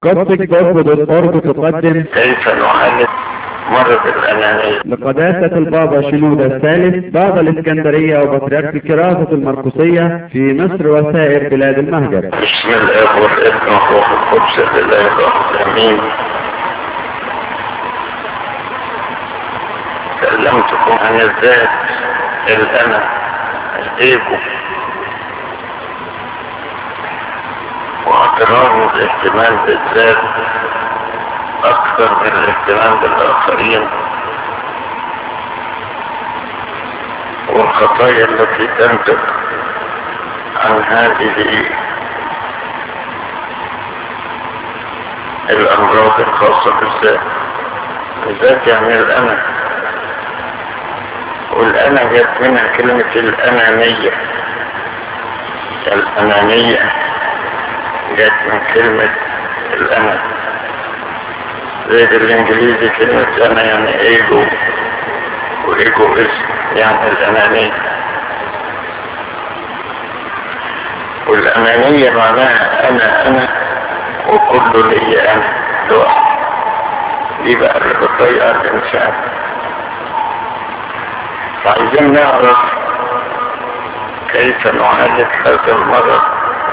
قصة جذب الأرض تقدم كيف نعالج مرض الأنانية لقداسة البابا شنودة الثالث بابا الإسكندرية وبطريرك الكراسة المرقسية في مصر وسائر بلاد المهجر بسم الاب والابن والروح القدس لله الواحد امين كلمتكم عن الذات الانا الايجو واعتراض الاهتمام بالذات اكثر من الاهتمام بالاخرين والخطايا التي تنتج عن هذه الأمراض الخاصة بالذات الذات يعني الأنا والأنا جت منها كلمة الأنانية الأنانية جت من كلمة الأنا زي بالإنجليزي كلمة أنا يعني إيجو وإيجو اسم يعني الأنانية والأنانية معناها أنا أنا وكل لي أنا لوحدي دي بقى اللي بتضيع الإنسان فعايزين نعرف كيف نعالج هذا المرض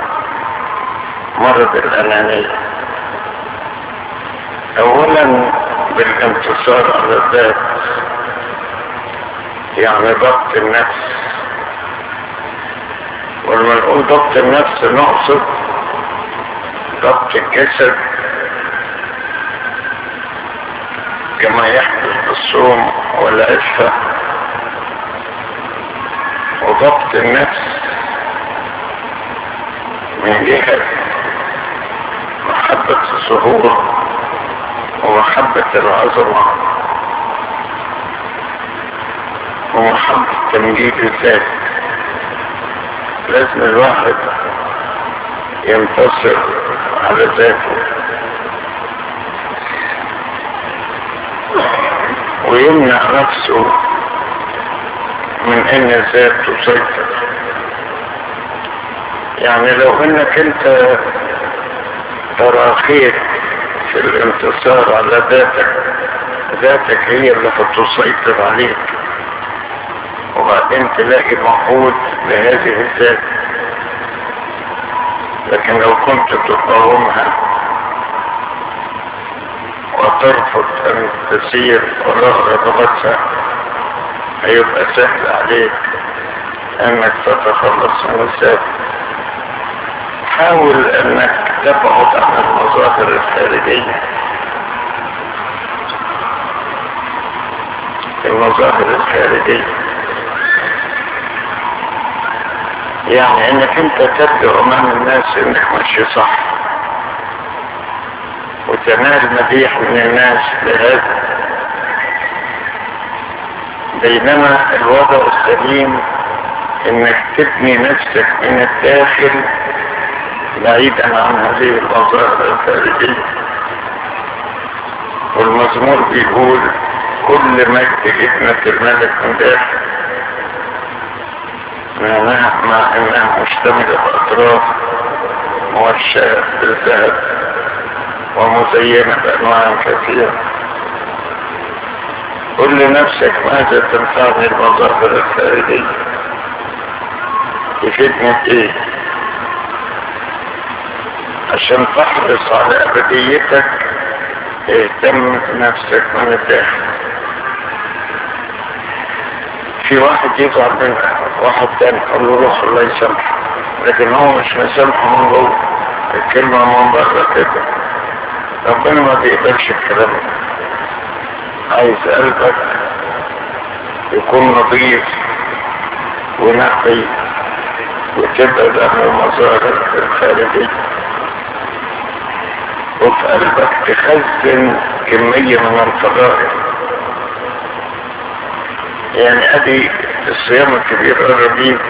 مرض الأنانية أولا بالانتصار على الذات يعني ضبط النفس ولما نقول ضبط النفس نقصد ضبط الجسد كما يحدث بالصوم والعفة وضبط النفس من جهة محبة الظهور ومحبة العظمة ومحبة تمجيد الذات لازم الواحد ينتصر على ذاته ويمنع نفسه من ان الذات تسيطر يعني لو انك انت تراخيت في الانتصار على ذاتك ذاتك هي اللي هتسيطر عليك وبعدين تلاقي مفقود لهذه الذات لكن لو كنت تقاومها وترفض ان تسير وراء رغبتها هيبقى سهل عليك انك تتخلص من الذات حاول انك تبعد عن المظاهر الخارجية المظاهر الخارجية يعني انك انت تبدو امام الناس انك ماشي صح وتنال مديح من الناس بهذا بينما الوضع السليم انك تبني نفسك من الداخل بعيدا عن هذه المظاهر الخارجية والمزمور بيقول كل مجد ابنة الملك من داخل معناها مع انها مشتملة باطراف موشاة بالذهب ومزينة بانواع كثيرة قل لنفسك ماذا تنفعني المظاهر الخارجية تفيدني بايه عشان تحرص على ابديتك اهتم بنفسك من الداخل في واحد يزعل من واحد تاني يقول له روح الله يسامحك لكن هو مش مسامحه من جوه الكلمة من بره كده ربنا ما بيقبلش الكلام عايز قلبك يكون نظيف ونقي وتبعد عن المظاهر الخارجية وفي قلبك تخزن كمية من الفضائل يعني ادي الصيام الكبير قرب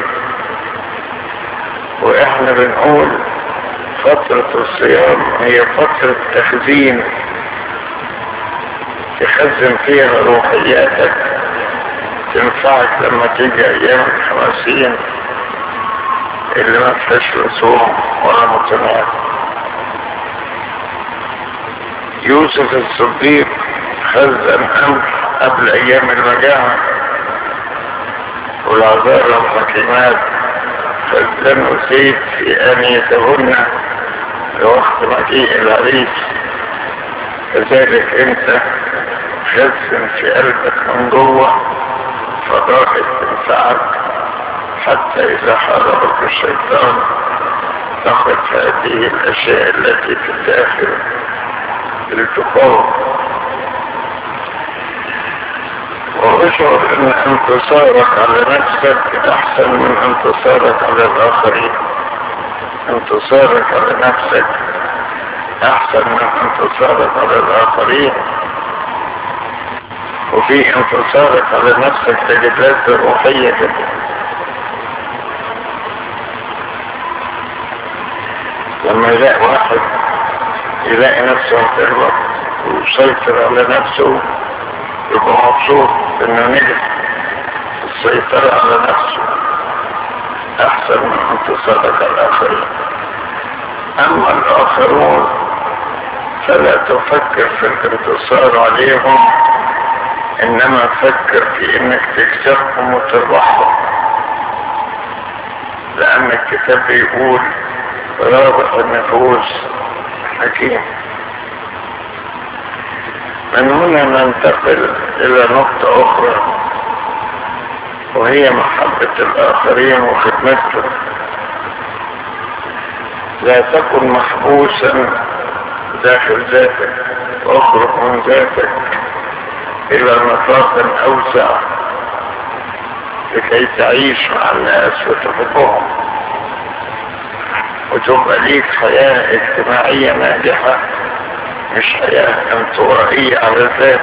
واحنا بنقول فترة الصيام هي فترة تخزين تخزن فيها روحياتك تنفعك لما تيجي ايام الخمسين اللي ما فيهاش رسوم ولا متناهي يوسف الصديق خزن أمر قبل أيام المجاعة والعذارى الحكيمات خزنوا زيت في آنيتهن لوقت مجيء العريس كذلك انت خزن في قلبك من جوه فضاحت تنفعك حتى اذا حاربك الشيطان تاخذ هذه الاشياء التي في الداخل لتقاوم واشعر ان انتصارك على نفسك احسن من انتصارك على الاخرين انتصارك على نفسك احسن من انتصارك على الاخرين وفي انتصارك على نفسك تجد لذة روحية جدا لما يلاقي واحد يلاقي نفسه هتغلط ويسيطر على نفسه يبقى مبسوط انه نجح السيطرة على نفسه احسن من انتصارك على الاخرين اما الاخرون فلا تفكر في الانتصار عليهم انما فكر في انك تكسبهم وتربحهم لان الكتاب بيقول رابح النفوس حكيم من هنا ننتقل الى نقطة اخرى وهي محبة الاخرين وخدمتهم لا تكن محبوسا داخل ذاتك واخرج من ذاتك الى نطاق اوسع لكي تعيش مع الناس وتحبهم وتبقى ليك حياة اجتماعية ناجحة مش حياة انطوائية على الذات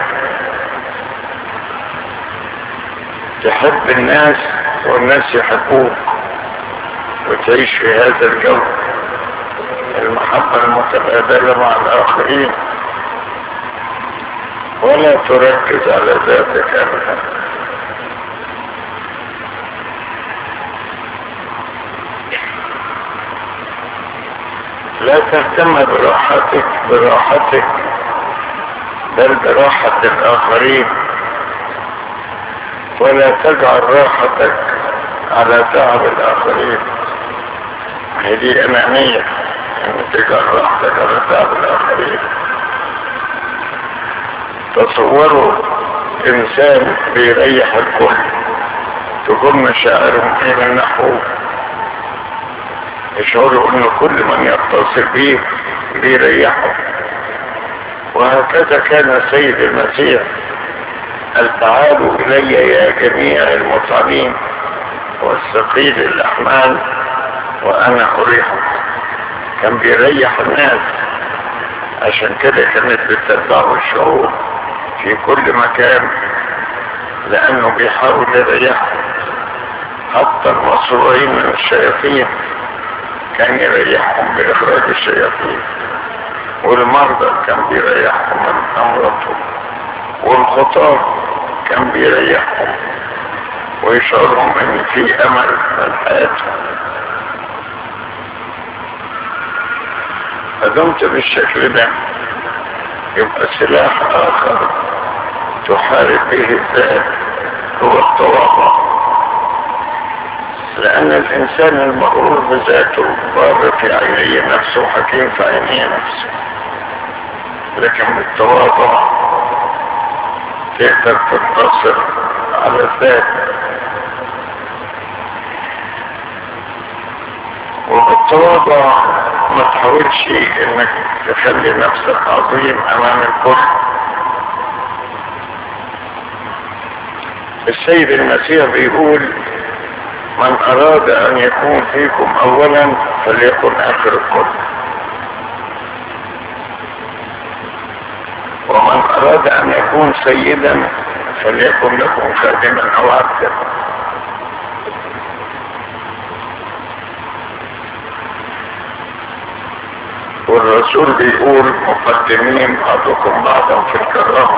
تحب الناس والناس يحبوك وتعيش في هذا الجو المحبة المتبادلة مع الآخرين ولا تركز على ذاتك أبدا لا تهتم براحتك براحتك بل براحة الآخرين ولا تجعل راحتك على تعب الآخرين هذه أنانية أن تجعل راحتك على تعب الآخرين تصوروا إنسان بيريح الكل تكون مشاعرهم حين النحو يشعروا أن كل من يتصل به بيريحه وهكذا كان سيد المسيح قال تعالوا إلي يا جميع المطعمين والثقيل الأحمال وأنا أريحكم كان بيريح الناس عشان كده كانت بتتبعه الشعوب في كل مكان لأنه بيحاول يريحهم حتى المصروعين من الشياطين كان يريحهم بإخراج الشياطين والمرضى كان بيريحهم من أمراضهم والخطاب كان بيريحهم ويشعرهم ان في امل من حياتهم فدمت بالشكل ده يبقى سلاح اخر تحارب به الذات هو التواضع لان الانسان المغرور بذاته بار في عيني نفسه حكيم في عيني نفسه لكن بالتواضع تقدر تنتصر على الذات وبالتواضع ما تحاولش انك تخلي نفسك عظيم امام الكل السيد المسيح بيقول من اراد ان يكون فيكم اولا فليكن اخر الكل ومن اراد ان يكون سيدا فليكن لكم خادما او عبدا والرسول بيقول مقدمين بعضكم بعضا في الكرامة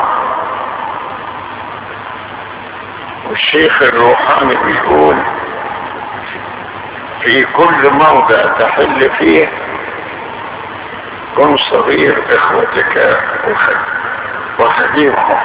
والشيخ الروحاني بيقول في كل موضع تحل فيه كن صغير اخوتك وخديمهم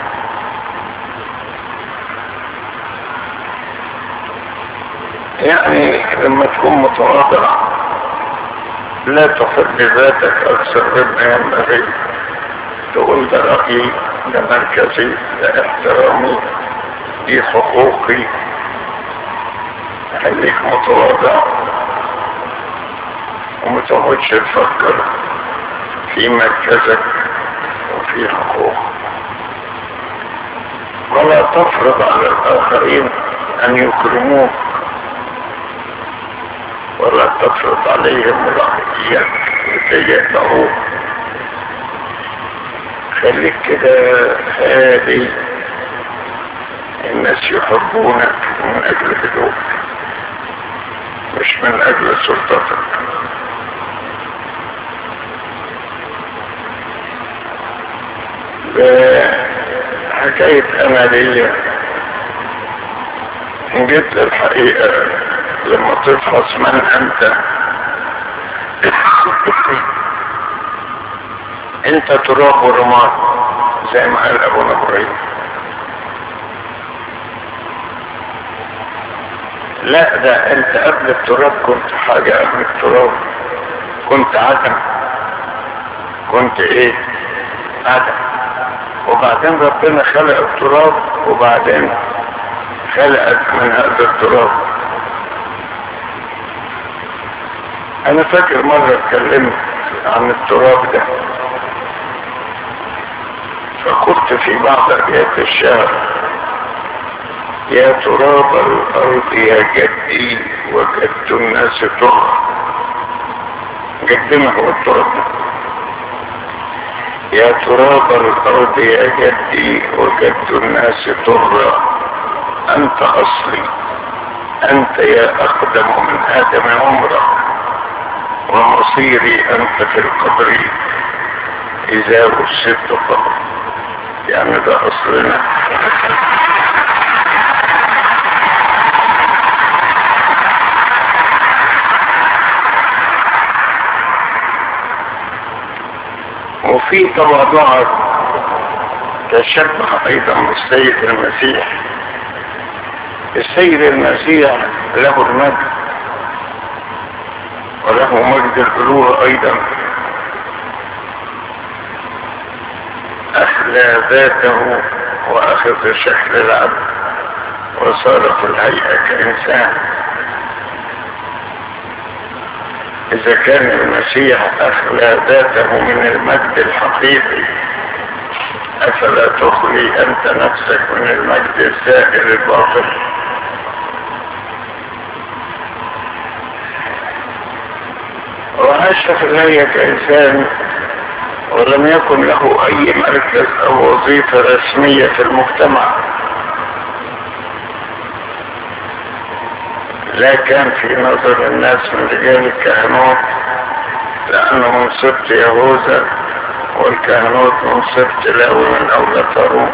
يعني لما تكون متواضع لا تحب ذاتك اكثر مما ينبغي تقول ده رأيي ده مركزي ده احترامي دي حقوقي خليك متواضع وما تقعدش تفكر في مركزك وفي حقوقك ولا تفرض على الآخرين أن يكرموك ولا تفرض عليهم رأيك لكي يتبعوك خليك كده هادي الناس يحبونك من أجل هدوءك مش من أجل سلطتك حكاية أنا ليا جيت الحقيقة لما تفحص من أنت أنت تراب ورماد زي ما قال أبونا إبراهيم لا ده أنت قبل التراب كنت حاجة قبل التراب كنت عدم كنت إيه عدم وبعدين ربنا خلق التراب وبعدين خلقك من هذا التراب انا فاكر مرة اتكلمت عن التراب ده فقلت في بعض ابيات الشعر يا تراب الارض يا جدي وجد الناس ترى جدنا هو التراب ده يا تراب الأرض يا جدي وجدت الناس ترى أنت أصلي أنت يا أقدم من آدم عمرا ومصيري أنت في القبر إذا وسدت قبر يعني ده أصلنا وفي تواضعات تشبه ايضا بالسيد المسيح السيد المسيح له المجد وله مجد الالوه ايضا اخلى ذاته واخذ شكل العبد وصار في الهيئه كانسان إذا كان المسيح أخلى ذاته من المجد الحقيقي أفلا تخلي أنت نفسك من المجد الزائر الباطل وعاش في الهيئة كإنسان ولم يكن له أي مركز أو وظيفة رسمية في المجتمع لا كان في نظر الناس من رجال الكهنوت لأنه من سبت يهوذا والكهنوت من سبت لاوي من أولاد هارون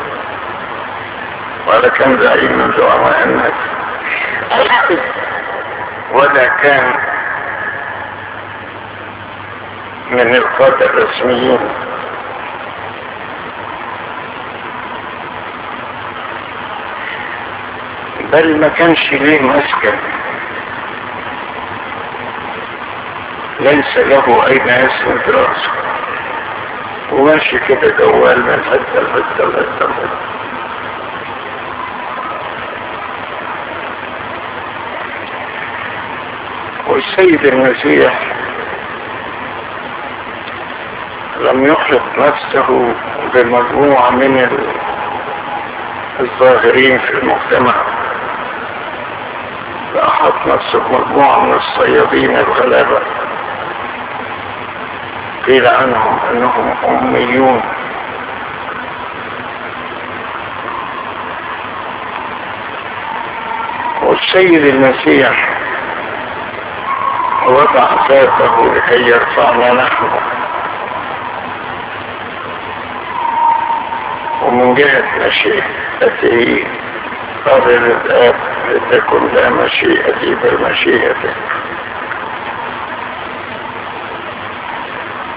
ولا كان زعيم من زعماء الناس ولا كان من القادة الرسميين بل ما كانش ليه مسكن ليس له اين يسند راسه وماشي كده جوال من حته لحته لحته لحته والسيد المسيح لم يخلق نفسه بمجموعة من الظاهرين في المجتمع فأحط نفسه بمجموعة من الصيادين الغلابة قيل عنهم أنهم أميون والسيد المسيح وضع ذاته لكي يرفعنا نحن ومن جهة مشيئته قال للآب لتكن لا مشيئتي بل مشيئتك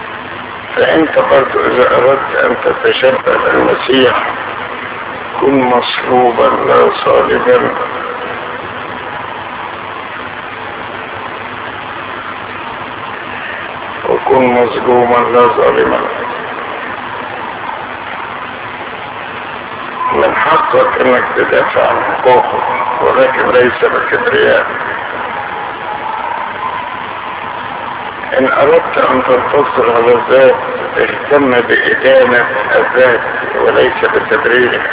فانت برضو اذا اردت ان تتشبه بالمسيح كن مصلوبا لا صالبا وكن مظلوما لا ظالما من حقك انك تدافع عن حقوقك ولكن ليس بالكبرياء ان اردت ان تنتصر على الذات اهتم بادانة الذات وليس بتبريرها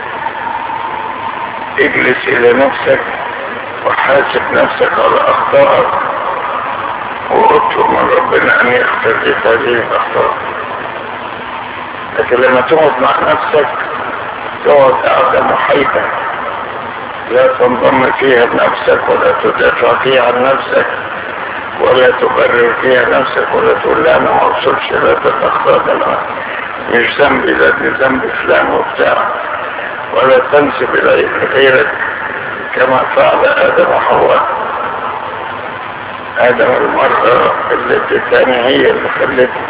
اجلس الى نفسك وحاسب نفسك على اخطائك واطلب من ربنا ان يغفر لك هذه الاخطاء لكن لما تقعد مع نفسك تقعد قاعدة محيطة لا تنضم فيها بنفسك ولا تدافع فيها عن نفسك ولا تبرر فيها نفسك ولا تقول لا انا ما وصلش لا تتخطى انا مش ذنبي ده ذنب فلان وبتاع ولا تنسب الى غيرك كما فعل ادم وحواء ادم المرأة التي الثانية هي اللي خلته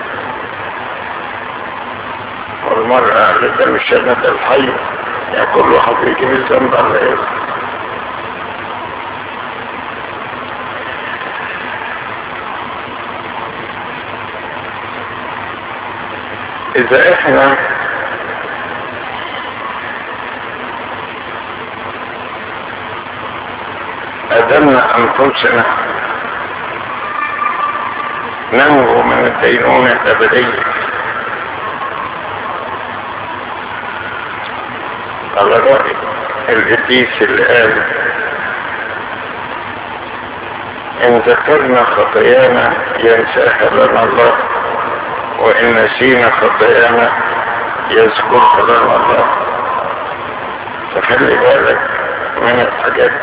والمرأة التي مشانت الحي يعني كل واحد يجيب الذنب على ايه اذا احنا ادمنا انفسنا ننجو من الدينونة الابدية على رأي القديس اللي قال ان ذكرنا خطايانا ينساها لنا الله وإن نسينا خطايانا يذكرها لنا الله فخلي بالك من الحاجات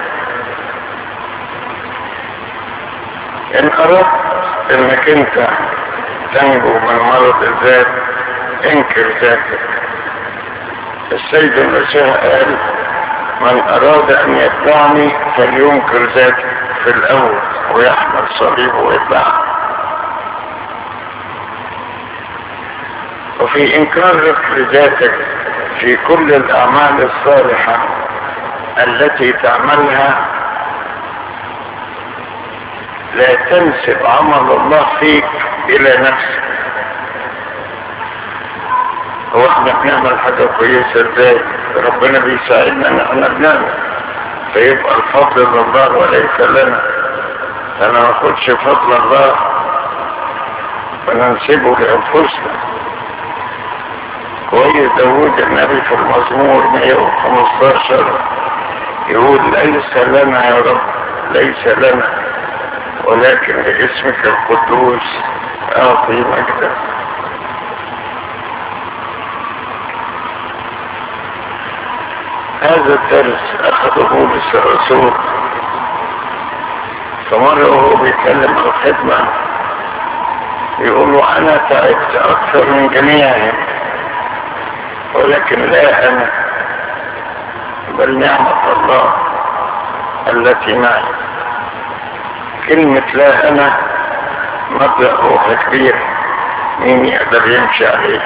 إن أردت إنك أنت تنجو من مرض الذات انكر ذاتك السيد المسيح قال من أراد أن يتبعني فلينكر ذاته في الأول ويحمل صليبه ويتبعني وفي انكارك لذاتك في كل الاعمال الصالحة التي تعملها لا تنسب عمل الله فيك الى نفسك هو احنا بنعمل حاجة كويسة ازاي ربنا بيساعدنا ان احنا بنعمل فيبقى الفضل لله وليس لنا انا ما اخدش فضل الله وننسبه لانفسنا كويس داود النبي في المزمور 115 يقول ليس لنا يا رب ليس لنا ولكن لاسمك القدوس اعطي مجدا هذا الدرس اخذه بولس الرسول فمرة وهو بيتكلم عن الخدمة يقول وانا تعبت اكثر من جميعهم ولكن لا انا بل نعمة الله التي معي كلمة لا انا مبدأ روح كبير مين يقدر يمشي عليه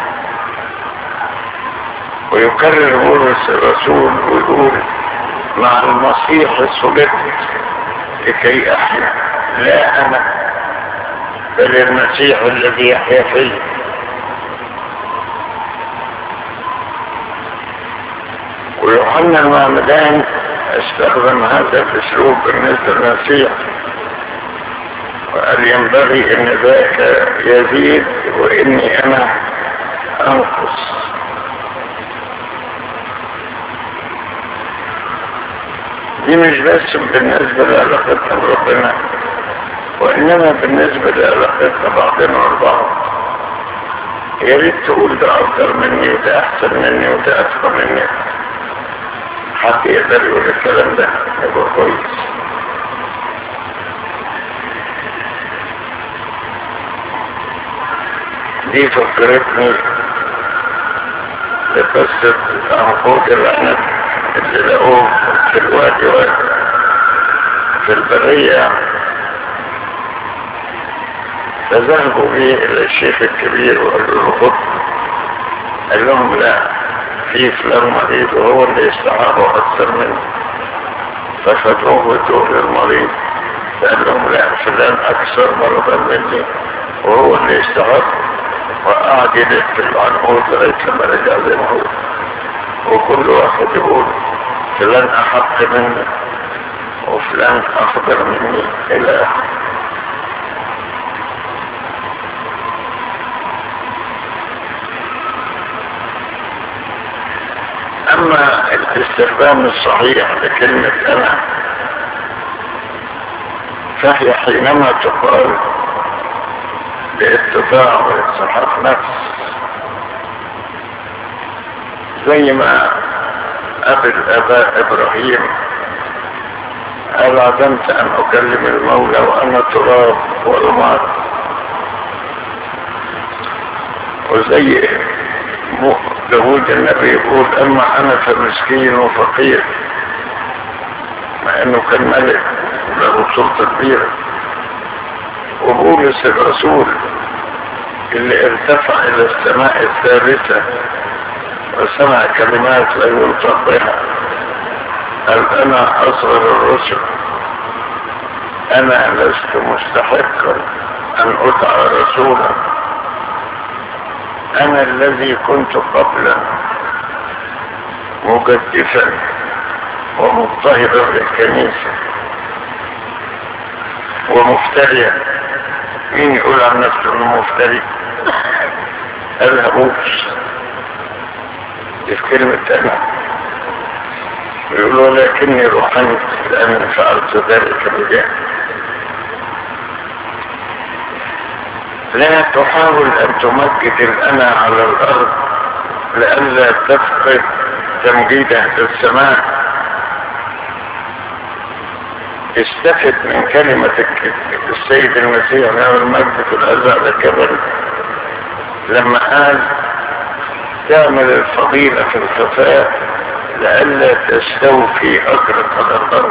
ويكرر بولس الرسول ويقول مع المسيح صلبت لكي احيا لا انا بل المسيح الذي يحيا فيه ويوحنا المعمدان استخدم هذا الاسلوب بالنسبه للمسيح وقال ينبغي ان ذاك يزيد واني انا انقص دي مش بس بالنسبه لعلاقتنا بربنا وانما بالنسبه لعلاقتنا بعضنا والبعض يا ريت تقول ده افضل مني وده احسن مني وده اتقى مني حد يقدر يقول الكلام ده يبقى كويس دي فكرتني بقصة عنقود العنب اللي لقوه في الوادي في البرية فذهبوا به الى الشيخ الكبير وقالوا له خد قال لهم لا في فلان مريض وهو اللي يستحقه اكثر منه فخدوه ودوه للمريض قال لهم لا فلان اكثر مرضا مني وهو اللي يستحق وقعد يلف في العنقود لغايه لما رجع زي ما هو وكل واحد يقول فلان احق مني وفلان افضل مني الى اخره اما الاستخدام الصحيح لكلمة انا فهي حينما تقال لاتباع واصحاح نفس زي ما ابي الاباء ابراهيم قال عزمت ان اكلم المولى وانا تراب ورماد وزي داود النبي يقول اما انا فمسكين وفقير مع انه كان ملك له سلطه كبيره وبولس الرسول اللي ارتفع الى السماء الثالثه وسمع كلمات لا ينطق بها قال انا اصغر الرسل انا لست مستحقا ان ادعى رسولا انا الذي كنت قبلا مجدفا ومضطهدا للكنيسة ومفتريا مين يقول عن نفسه انه مفتري قالها بوكس دي في كلمة انا يقولوا لكني روحنت لأني فعلت ذلك بجاه لا تحاول أن تمجد الأنا على الأرض لئلا تفقد تمجيده في السماء استفد من كلمة السيد المسيح له المجد في الأزهر الجبل لما قال تعمل الفضيلة في الخفاء لئلا تستوفي أجرك على الأرض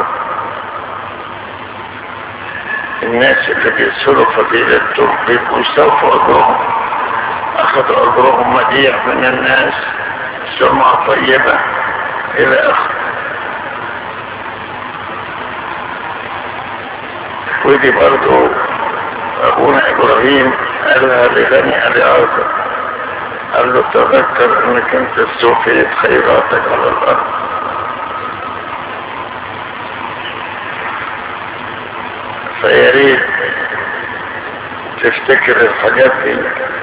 الناس اللي بيسروا فضيلتهم بيبقوا استوفوا أجرهم أخذوا أجرهم مديح من الناس سمعة طيبة إلى آخره ودي برضو أبونا إبراهيم قالها لبني العازر قال له تذكر انك انت استوفيت خيراتك على الارض فياريت تفتكر الحاجات دي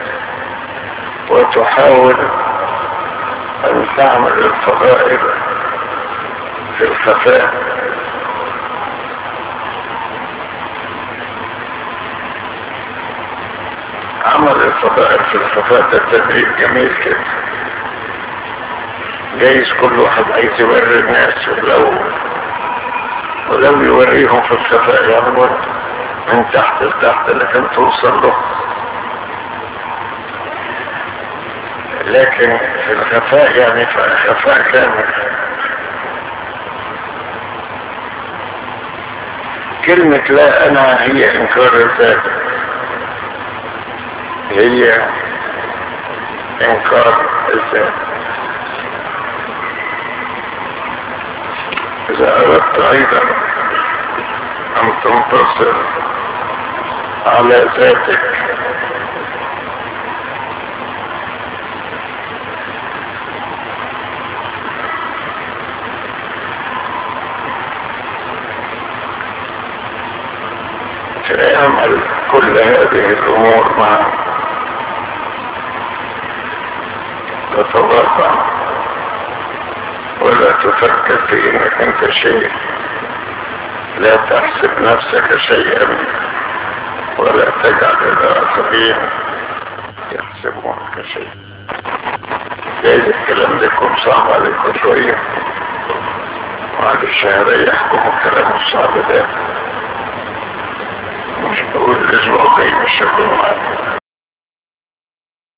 وتحاول ان تعمل الفضائل في الخفاء عمل الفضائل في الخفاء ده تدريب جميل كده جايز كل واحد عايز يوري الناس ولو ولو يوريهم في الخفاء يعني برضه من تحت لتحت لكن توصل له لكن في الخفاء يعني في خفاء كامل كلمة لا أنا هي إنكار الذات هي انكار الذات اذا اردت ايضا ان تنتصر على ذاتك فاعمل كل هذه الامور معا تتواضع ولا تفكر في انك انت شيء لا تحسب نفسك شيئا ولا تجعل الاخرين يحسبونك شيئا جايز الكلام ده يكون صعب عليكم شوية معلش هريحكم الكلام الصعب ده مش بقول الاسبوع الجاي مش هكون معاكم